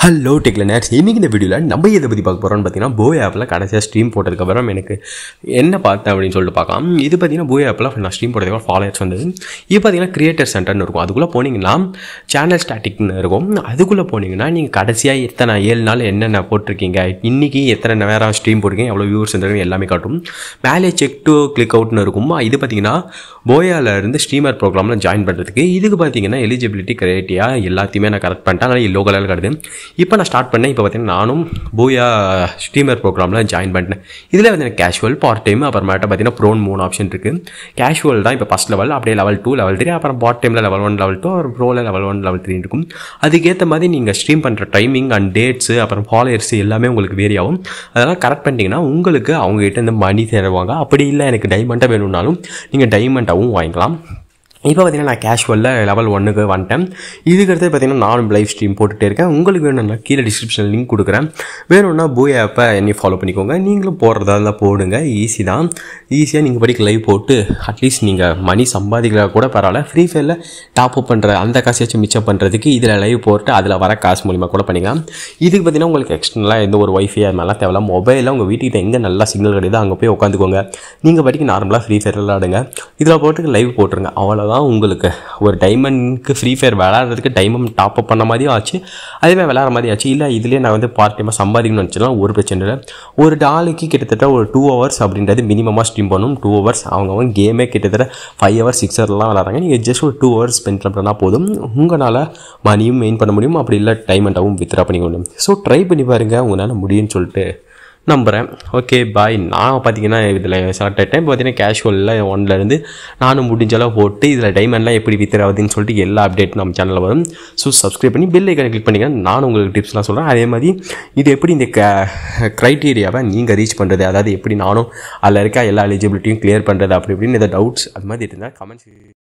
hello டெக்ல நேர்ஸ் இன்னைக்கு இந்த வீடியோவில் நம்ம எதை பற்றி பார்க்க போகிறோம்னு பார்த்தீங்கன்னா போய் ஆப்பில் கடைசியாக ஸ்ட்ரீம் போட்டதுக்கப்புறம் எனக்கு என்ன பார்த்தேன் அப்படின்னு சொல்லிட்டு பார்க்கலாம் இது பார்த்தீங்கன்னா போய் ஆப்பில் நான் ஸ்ட்ரீம் போட்டதுக்கப்புறம் ஃபாலோயர்ஸ் வந்தது இது பார்த்தீங்கன்னா கிரியேட்டர் சென்டர்னு இருக்கும் அதுக்குள்ளே போனீங்கன்னா சேனல் ஸ்டாட்டிக்னு இருக்கும் அதுக்குள்ளே போனீங்கன்னா நீங்கள் கடைசியாக எத்தனை ஏழு நாள் என்னென்ன போட்டிருக்கீங்க இன்றைக்கி எத்தனை நேரம் ஸ்ட்ரீம் போட்டிருக்கீங்க எவ்வளோ வியூவர்ஸ் இருந்திருக்கு எல்லாமே காட்டும் மேலே செக் டு கிளிக் அவுட்னு இருக்கும் இது பார்த்தீங்கன்னா போயால இருந்து ஸ்ட்ரீமர் ப்ரோக்ராமில் ஜாயின் பண்ணுறதுக்கு இதுக்கு பார்த்தீங்கன்னா எலிஜிபிலிட்டி கிரைட்டீரியா எல்லாத்தையுமே நான் கரெக்ட் பண்ணிட்டேன் அதனால் எல்லோ கலர் கிடையாது இப்போ நான் ஸ்டார்ட் பண்ணேன் இப்போ பார்த்தீங்கன்னா நானும் போயா ஸ்ட்ரீமர் ப்ரோக்ராமில் ஜாயின் பண்ணிட்டேன் இதில் வந்து எனக்கு கேஷுவல் பார்ட் டைம் அப்புறமேட்ட பார்த்தீங்கன்னா ப்ரோன் மூணு ஆப்ஷன் இருக்குது கேஷுவல் தான் இப்போ ஃபஸ்ட் லெவல் அப்படியே லெவல் டூ லெவல் த்ரீ அப்புறம் பார்ட் டைமில் லெவல் ஒன் லெவல் டூ அப்புறம் ப்ரோவில் லெவல் ஒன் லெவல் த்ரீ இருக்கும் அதுக்கேற்ற மாதிரி நீங்கள் ஸ்ட்ரீம் பண்ணுற டைமிங் அண்ட் டேட்ஸு அப்புறம் ஃபாலோயர்ஸ் எல்லாமே உங்களுக்கு வேரி ஆகும் அதெல்லாம் கரெக்ட் பண்ணிட்டீங்கன்னா உங்களுக்கு அவங்ககிட்ட இந்த மணி தருவாங்க அப்படி இல்லை எனக்கு டைமண்டாக வேணும்னாலும் நீங்கள் டைமண்டாகவும் வாங்கிக்கலாம் இப்போ பார்த்தீங்கன்னா நான் கேஷுவலில் லெவல் ஒன்றுக்கு வந்துட்டேன் இதுக்கு அடுத்து பார்த்தீங்கன்னா நானும் லைவ் ஸ்ட்ரீம் போட்டுகிட்டே இருக்கேன் உங்களுக்கு வேணும்னா கீழே டிஸ்கிரிப்ஷனில் லிங்க் கொடுக்குறேன் வேணும்னா பூய் ஆப்பை என்னை ஃபாலோ பண்ணிக்கோங்க நீங்களும் போடுறதா இருந்தால் போடுங்க ஈஸி தான் ஈஸியாக நீங்கள் படிக்க லைவ் போட்டு அட்லீஸ்ட் நீங்கள் மணி சம்பாதிக்கிற கூட பரவாயில்ல ஃப்ரீ ஃபயரில் டாப் அப் பண்ணுற அந்த காசையாச்சும் மிச்சம் பண்ணுறதுக்கு இதில் லைவ் போட்டு அதில் வர காசு மூலிமா கூட பண்ணிக்கலாம் இதுக்கு பார்த்தீங்கன்னா உங்களுக்கு எக்ஸ்டர்னலாக எந்த ஒரு ஒய்ஃபை அது மாதிரிலாம் தேவையில்ல மொபைலில் உங்கள் வீட்டுக்கிட்ட எங்கே நல்லா சிக்னல் கிடையாது அங்கே போய் உட்காந்துக்கோங்க நீங்கள் படிக்க நார்மலாக ஃப்ரீ ஃபயர் விளாடுங்க இதில் போட்டு லைவ் போட்டுருங்க அவ்வளோதான் உங்களுக்கு ஒரு டைமண்ட்க்கு ஃப்ரீ ஃபயர் விளாட்றதுக்கு டைமண்ட் டாப் அப் பண்ண மாதிரியும் ஆச்சு அதுவே விளாட்ற மாதிரி ஆச்சு இல்லை இதுலேயே நான் வந்து பார்ட் டைமாக சம்பாதிக்கணும்னு வச்சுலாம் ஒரு பிரச்சனை இல்லை ஒரு நாளைக்கு கிட்டத்தட்ட ஒரு டூ ஹவர்ஸ் அப்படின்றது மினிமமாக ஸ்ட்ரீம் பண்ணணும் டூ ஹவர்ஸ் அவங்கவுங்க கேமே கிட்டத்தட்ட ஃபைவ் ஹவர்ஸ் சிக்ஸ் ஹவர்லாம் விளாட்றாங்க நீங்கள் ஜஸ்ட் ஒரு டூ ஹவர்ஸ் ஸ்பெண்ட் பண்ணால் போதும் உங்களால் மணியும் மெயின் பண்ண முடியும் அப்படி இல்லை டைமண்டாகவும் வித்ரா பண்ணிக்க முடியும் ஸோ ட்ரை பண்ணி பாருங்கள் உங்களால் முடியும்னு சொல்லிட்டு நம்புகிறேன் ஓகே பாய் நான் பார்த்தீங்கன்னா இதில் செலக்ட் ஆகிட்டேன் இப்போ பார்த்தீங்கன்னா கேஷுவலில் ஒன்லேருந்து நானும் முடிஞ்ச அளவு போட்டு இதில் டைமண்ட்லாம் எப்படி வித்துறாதுன்னு சொல்லிட்டு எல்லா அப்டேட்டும் நம்ம சேனலில் வரும் ஸோ சப்ஸ்கிரைப் பண்ணி பெல் ஐக்கனை கிளிக் பண்ணிங்கன்னா நானும் உங்களுக்கு டிப்ஸ்லாம் சொல்கிறேன் அதே மாதிரி இது எப்படி இந்த க்ரைட்டீரியாவை நீங்கள் ரீச் பண்ணுறது அதாவது எப்படி நானும் அதில் இருக்க எல்லா எலிஜிபிலிட்டியும் கிளியர் பண்ணுறது அப்படி இப்படின்னு எதாவது டவுட்ஸ் அது மாதிரி இருந்தால் கமெண்ட்ஸ்